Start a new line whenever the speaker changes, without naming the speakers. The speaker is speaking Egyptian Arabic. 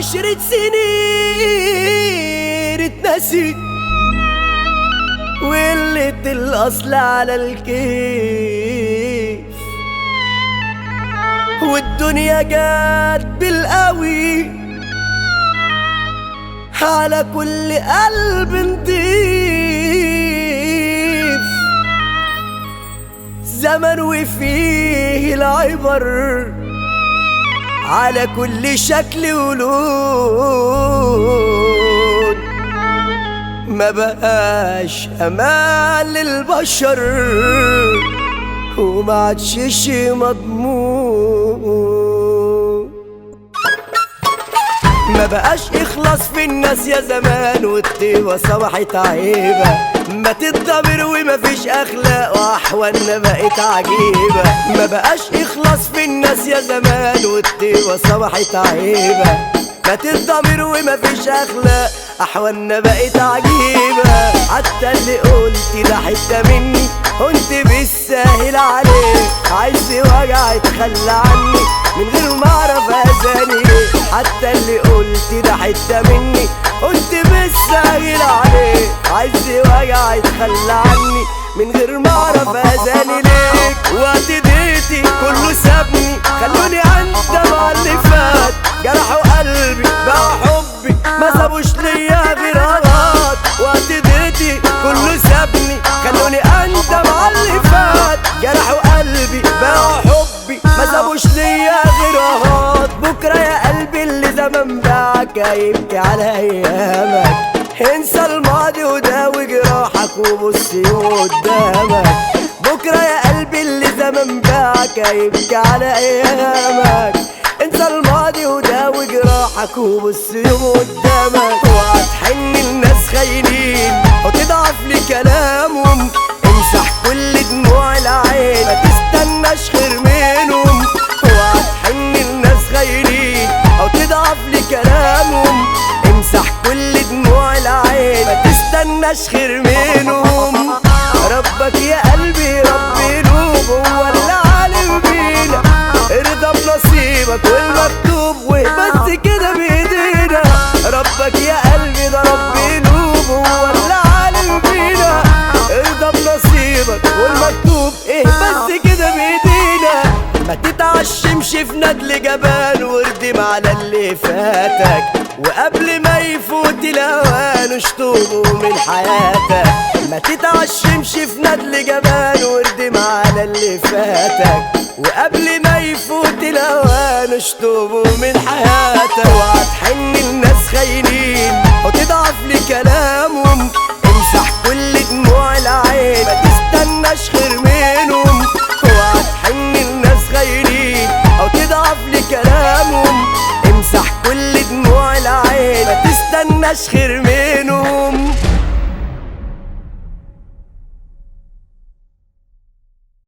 عشرة سنين اتنسي وقلة الأصل على الكيف والدنيا جات بالقوي على كل قلب نضيف زمن وفيه العبر على كل شكل ولون ما بقاش امان للبشر وما عادش شي مضمون ما بقاش اخلاص في الناس يا زمان والطيبة صبحت عيبة ما تتضمر وما فيش اخلاق واحوالنا بقت عجيبة ما بقاش اخلاص في الناس يا زمان والطيبة صبحت عيبة ما تتضمر وما فيش اخلاق احوالنا بقت عجيبة حتى اللي قلت ده حتة مني كنت بالساهل عليه عايز وجع يتخلى عني من غير ما اعرف اذاني حتى اللي قلت ده حتة مني كنت بالساهل عليه عايز وجع يتخلى عني من غير ما اعرف اذاني ليك وقت ديتي كله سابني خلوني اندم على اللي فات جرحوا قلبي بقى حبي ما سابوش ليا غير غلط وقت ديتي كله سابني خلوني اندم على اللي فات جرحوا قلبي بقى حبي ما سابوش ليا غير غلط بكره يا قلبي اللي زمان باعك هيبكي على ايامك انسى الماضي وداوي جراحك وبص قدامك بكره يا قلبي اللي زمان باعك هيبكي على ايامك انسى الماضي وداوي جراحك وبص يوم قدامك وهتحن الناس خاينين وتضعف لي كلامهم امسح كل دموع العين ما تستناش خير منهم وهتحن الناس خاينين او تضعف لي كلامهم امسح كل دموع العين ما تستناش خير منهم ربك يا قلبي رب قلوب هو اللي عالم بينا ارضى بنصيبك والمكتوب وبس كده بايدينا ربك يا قلبي ده رب قلوب هو اللي عالم بينا ارضى بنصيبك والمكتوب ايه بس كده بايدينا ما تتعشمش في ندل جبان واردم على اللي فاتك وقبل ما يفوت الاوان اشطبه من حياتك ما تتعشمش في ندل جبان واردم على اللي فاتك وقبل ما يفوت الاوان اشطبه من حياتك وهتحن الناس خاينين وتضعف لي كلامهم امسح كل دموع العين ما تستناش خير منهم وهتحن الناس خاينين او تضعف لي كلامهم امسح كل دموع العين ما تستناش خير منهم